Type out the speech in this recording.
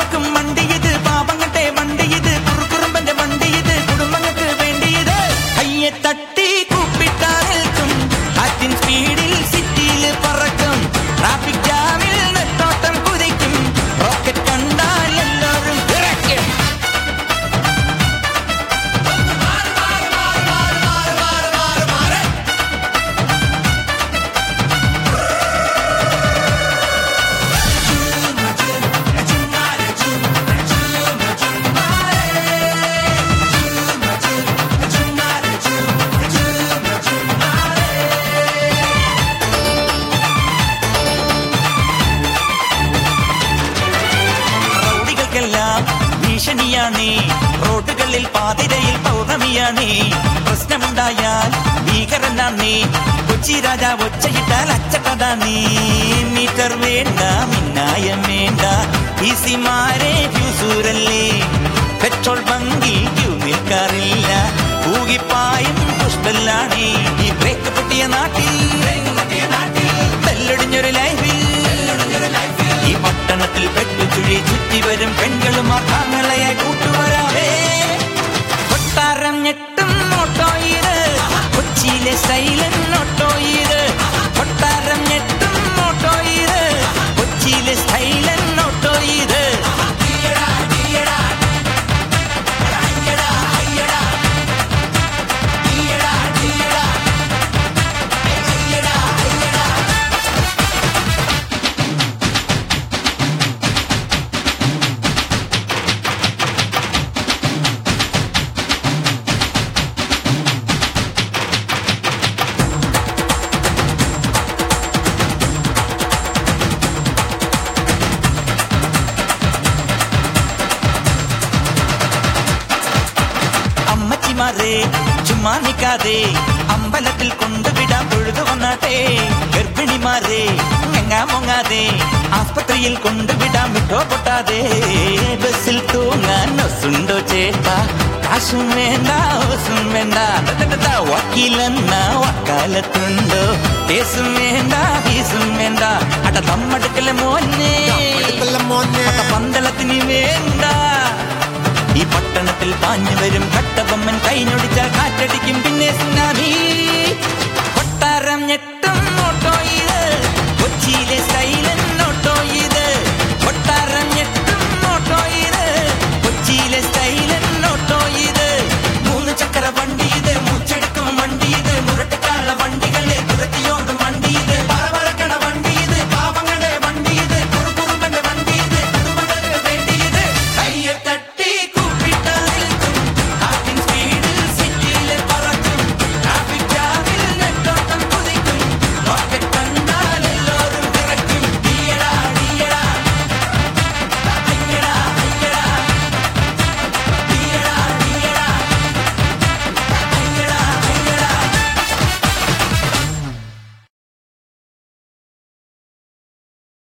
പറക്കും വണ്ടി ഇത് പാപങ്ങട്ടെ വണ്ടി ഇത് കുറുക്കുറുമ്പന്റെ വണ്ടി ഇത് കുടുംബങ്ങൾക്ക് വേണ്ടി ഇത് കയ്യെ തട്ടി കൂപ്പിട്ടാ നിൽക്കും കാറ്റിൻ സ്പീഡിൽ സിറ്റിയിൽ പറക്കും ട്രാഫിക് ജാമിൽ നെട്ടോട്ടം കുതിക്കും റോക്കറ്റ് കണ്ടാൽ എല്ലാവരും വിറയ്ക്കും റൗഡികൾക്കെല്ലാം ഭീഷണിയാണ് റോഡുകളിൽ പാതിരയിൽ പൗർണമിയാണ് പ്രശ്നമുണ്ടായാൽ ഭീകരനാണ് കൊച്ചി രാജാവ് ഒച്ചയിട്ടാൽ അച്ചട്ടതാണ് മീറ്റർ വേണ്ട മിന്നായം വേണ്ട ഈസിമാരെ ഫ്യൂസൂരല്ലേ പെട്രോൾ ബങ്കിൽ ക്യൂ നിൽക്കാറില്ല ഊകിപ്പായും പുഷ്പല്ലാണ് ഈ ബ്രേക്ക് പൊട്ടിയ നാട്ടിൽ ബെല്ലൊടിഞ്ഞൊരു ലൈഫിൽ ഈ പട്ടണത്തിൽ പെട്ടുചുഴി ചുറ്റി വരും പെൺകളും അക്കാങ്ങളെ കൂട്ടുവരാവേ കൊട്ടാരം ഞെട്ടും ഓട്ടോ ഇത് കൊച്ചിയിലെ സൈലൻ ഓട്ടോ ഇത് കൊട്ടാരം ഞെട്ടും ഓട്ടോ ഇത് കൊച്ചിയിലെ സൈലൻ ഓട്ടോ ഇത് അമ്മച്ചിമാരെ ചുമ്മാ നിൽക്കാതെ അമ്പലത്തിൽ കൊണ്ടുവിടാൻ തൊഴുതു വന്നാട്ടെ ഗർഭിണിമാരെ എങ്ങാ മുങ്ങാതെ ആസ്പത്രിയിൽ കൊണ്ടുവിടാൻ വിട്ടോ പൊട്ടാതെ ബസ്സിൽ തൂങ്ങാൻ ഒസുണ്ടോ ചേട്ടാ കാശും വേണ്ട ഓസും വേണ്ട ദദദദ, വക്കീലെന്ന വക്കാലത്തുണ്ടോ കേസും വേണ്ട ഫീസും വേണ്ട അട തമ്മടുക്കലെ മോനെ എടുക്കല്ല മോനെ അട പന്തളത്തിന് വേണ്ട ഈ പട്ടണത്തിൽ പാഞ്ഞു വരും കട്ടബൊമ്മൻ കൈനൊടിച്ചാൽ കാറ്റടിക്കും പിന്നെ സുനാമി